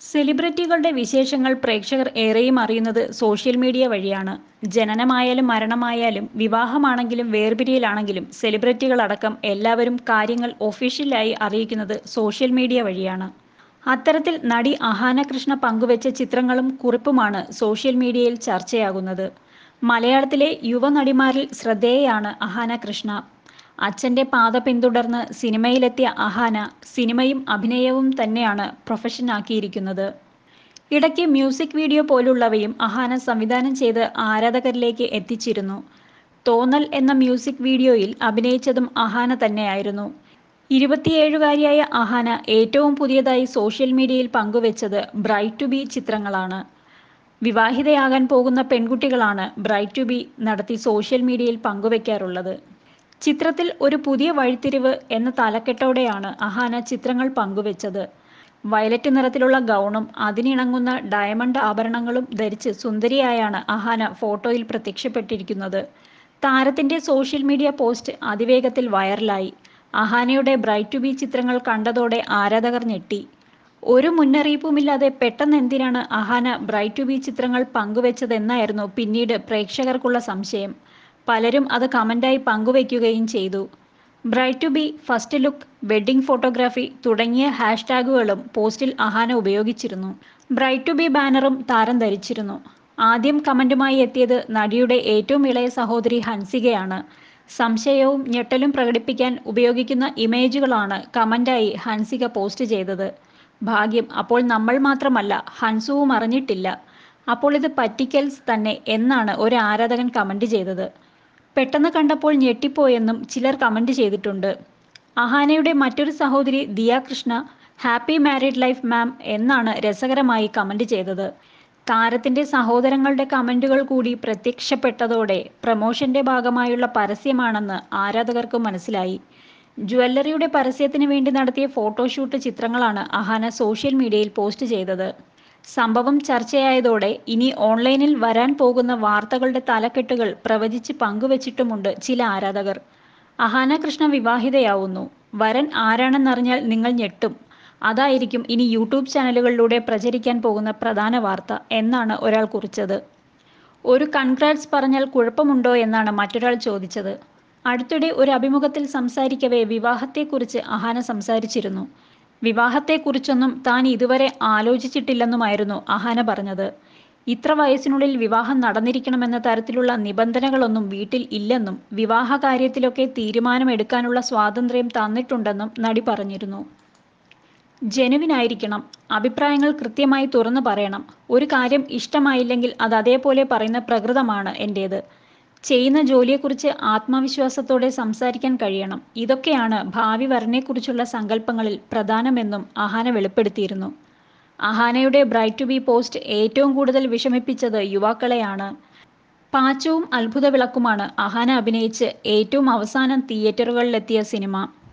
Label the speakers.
Speaker 1: സെലിബ്രിറ്റികളുടെ വിശേഷങ്ങൾ പ്രേക്ഷകർ ഏറെയും അറിയുന്നത് സോഷ്യൽ മീഡിയ വഴിയാണ് ജനനമായാലും മരണമായാലും വിവാഹമാണെങ്കിലും വേർപിരിയലാണെങ്കിലും സെലിബ്രിറ്റികളടക്കം എല്ലാവരും കാര്യങ്ങൾ ഒഫീഷ്യലായി അറിയിക്കുന്നത് സോഷ്യൽ മീഡിയ വഴിയാണ് അത്തരത്തിൽ നടി അഹാന കൃഷ്ണ പങ്കുവച്ച ചിത്രങ്ങളും കുറിപ്പുമാണ് സോഷ്യൽ മീഡിയയിൽ ചർച്ചയാകുന്നത് മലയാളത്തിലെ യുവനടിമാരിൽ ശ്രദ്ധേയയാണ് അഹാന കൃഷ്ണ അച്ഛൻ്റെ പാത പിന്തുടർന്ന് സിനിമയിലെത്തിയ അഹാന സിനിമയും അഭിനയവും തന്നെയാണ് പ്രൊഫഷനാക്കിയിരിക്കുന്നത് ഇടയ്ക്ക് മ്യൂസിക് വീഡിയോ പോലുള്ളവയും അഹാന സംവിധാനം ചെയ്ത് ആരാധകരിലേക്ക് എത്തിച്ചിരുന്നു തോന്നൽ എന്ന മ്യൂസിക് വീഡിയോയിൽ അഭിനയിച്ചതും അഹാന തന്നെയായിരുന്നു ഇരുപത്തിയേഴുകാരിയായ അഹാന ഏറ്റവും പുതിയതായി സോഷ്യൽ മീഡിയയിൽ പങ്കുവച്ചത് ബ്രൈറ്റ് ടു ബി ചിത്രങ്ങളാണ് വിവാഹിതയാകാൻ പോകുന്ന പെൺകുട്ടികളാണ് ബ്രൈറ്റ് ടു ബി നടത്തി സോഷ്യൽ മീഡിയയിൽ പങ്കുവയ്ക്കാറുള്ളത് ചിത്രത്തിൽ ഒരു പുതിയ വഴിത്തിരിവ് എന്ന തലക്കെട്ടോടെയാണ് അഹാന ചിത്രങ്ങൾ പങ്കുവച്ചത് വയലറ്റ് നിറത്തിലുള്ള ഗൗണും അതിനിണങ്ങുന്ന ഡയമണ്ട് ആഭരണങ്ങളും ധരിച്ച് സുന്ദരിയായാണ് അഹാന ഫോട്ടോയിൽ പ്രത്യക്ഷപ്പെട്ടിരിക്കുന്നത് താരത്തിന്റെ സോഷ്യൽ മീഡിയ പോസ്റ്റ് അതിവേഗത്തിൽ വൈറലായി അഹാനയുടെ ബ്രൈറ്റ് ടു ബി ചിത്രങ്ങൾ കണ്ടതോടെ ആരാധകർ ഞെട്ടി ഒരു മുന്നറിയിപ്പുമില്ലാതെ പെട്ടെന്ന് എന്തിനാണ് അഹാന ബ്രൈറ്റ് ടു ബി ചിത്രങ്ങൾ പങ്കുവച്ചതെന്നായിരുന്നു പിന്നീട് പ്രേക്ഷകർക്കുള്ള സംശയം പലരും അത് കമൻ്റായി പങ്കുവയ്ക്കുകയും ചെയ്തു bride to be first look wedding photography തുടങ്ങിയ ഹാഷ്ടാഗുകളും പോസ്റ്റിൽ അഹാന ഉപയോഗിച്ചിരുന്നു ബ്രൈറ്റ് ടു ബി ബാനറും താരം ധരിച്ചിരുന്നു ആദ്യം കമൻറ്റുമായി എത്തിയത് നടിയുടെ ഏറ്റവും ഇളയ സഹോദരി ഹൻസികയാണ് സംശയവും ഞെട്ടലും പ്രകടിപ്പിക്കാൻ ഉപയോഗിക്കുന്ന ഇമേജുകളാണ് കമൻ്റായി ഹൻസിക പോസ്റ്റ് ചെയ്തത് ഭാഗ്യം അപ്പോൾ നമ്മൾ മാത്രമല്ല ഹൻസുവും അറിഞ്ഞിട്ടില്ല അപ്പോൾ ഇത് പറ്റിക്കൽസ് തന്നെ എന്നാണ് ഒരു ആരാധകൻ കമൻ്റ് ചെയ്തത് പെട്ടെന്ന് കണ്ടപ്പോൾ ഞെട്ടിപ്പോയെന്നും ചിലർ കമൻ്റ് ചെയ്തിട്ടുണ്ട് അഹാനയുടെ മറ്റൊരു സഹോദരി Diya Krishna happy married life ma'am എന്നാണ് രസകരമായി കമൻ്റ് ചെയ്തത് താരത്തിന്റെ സഹോദരങ്ങളുടെ കമൻറ്റുകൾ കൂടി പ്രത്യക്ഷപ്പെട്ടതോടെ പ്രമോഷന്റെ ഭാഗമായുള്ള പരസ്യമാണെന്ന് ആരാധകർക്ക് മനസ്സിലായി ജ്വല്ലറിയുടെ പരസ്യത്തിന് വേണ്ടി നടത്തിയ ഫോട്ടോഷൂട്ട് ചിത്രങ്ങളാണ് അഹാന സോഷ്യൽ മീഡിയയിൽ പോസ്റ്റ് ചെയ്തത് സംഭവം ചർച്ചയായതോടെ ഇനി ഓൺലൈനിൽ വരാൻ പോകുന്ന വാർത്തകളുടെ തലക്കെട്ടുകൾ പ്രവചിച്ച് പങ്കുവച്ചിട്ടുമുണ്ട് ചില ആരാധകർ അഹാന കൃഷ്ണ വിവാഹിതയാവുന്നു വരൻ ആരാണെന്നറിഞ്ഞാൽ നിങ്ങൾ ഞെട്ടും അതായിരിക്കും ഇനി യൂട്യൂബ് ചാനലുകളിലൂടെ പ്രചരിക്കാൻ പോകുന്ന പ്രധാന വാർത്ത എന്നാണ് ഒരാൾ കുറിച്ചത് ഒരു കൺഗ്രാറ്റ്സ് പറഞ്ഞാൽ കുഴപ്പമുണ്ടോ എന്നാണ് മറ്റൊരാൾ ചോദിച്ചത് അടുത്തിടെ ഒരു അഭിമുഖത്തിൽ സംസാരിക്കവേ വിവാഹത്തെക്കുറിച്ച് അഹാന സംസാരിച്ചിരുന്നു വിവാഹത്തെക്കുറിച്ചൊന്നും താൻ ഇതുവരെ ആലോചിച്ചിട്ടില്ലെന്നുമായിരുന്നു അഹാന പറഞ്ഞത് ഇത്ര വയസ്സിനുള്ളിൽ വിവാഹം നടന്നിരിക്കണമെന്ന തരത്തിലുള്ള നിബന്ധനകളൊന്നും വീട്ടിൽ ഇല്ലെന്നും വിവാഹ കാര്യത്തിലൊക്കെ തീരുമാനമെടുക്കാനുള്ള സ്വാതന്ത്ര്യം തന്നിട്ടുണ്ടെന്നും നടി പറഞ്ഞിരുന്നു ജനുവിനായിരിക്കണം അഭിപ്രായങ്ങൾ കൃത്യമായി തുറന്നു പറയണം ഒരു കാര്യം ഇഷ്ടമായില്ലെങ്കിൽ അത് അതേപോലെ പറയുന്ന പ്രകൃതമാണ് എൻ്റേത് ചെയ്യുന്ന ജോലിയെക്കുറിച്ച് ആത്മവിശ്വാസത്തോടെ സംസാരിക്കാൻ കഴിയണം ഇതൊക്കെയാണ് ഭാവി വരനെക്കുറിച്ചുള്ള സങ്കല്പങ്ങളിൽ പ്രധാനമെന്നും അഹാന വെളിപ്പെടുത്തിയിരുന്നു അഹാനയുടെ ബ്രൈറ്റ് ടു ബി പോസ്റ്റ് ഏറ്റവും കൂടുതൽ വിഷമിപ്പിച്ചത് യുവാക്കളെയാണ് പാച്ചവും അത്ഭുത വിളക്കുമാണ് അഹാന അഭിനയിച്ച് ഏറ്റവും അവസാനം തിയേറ്ററുകളിലെത്തിയ സിനിമ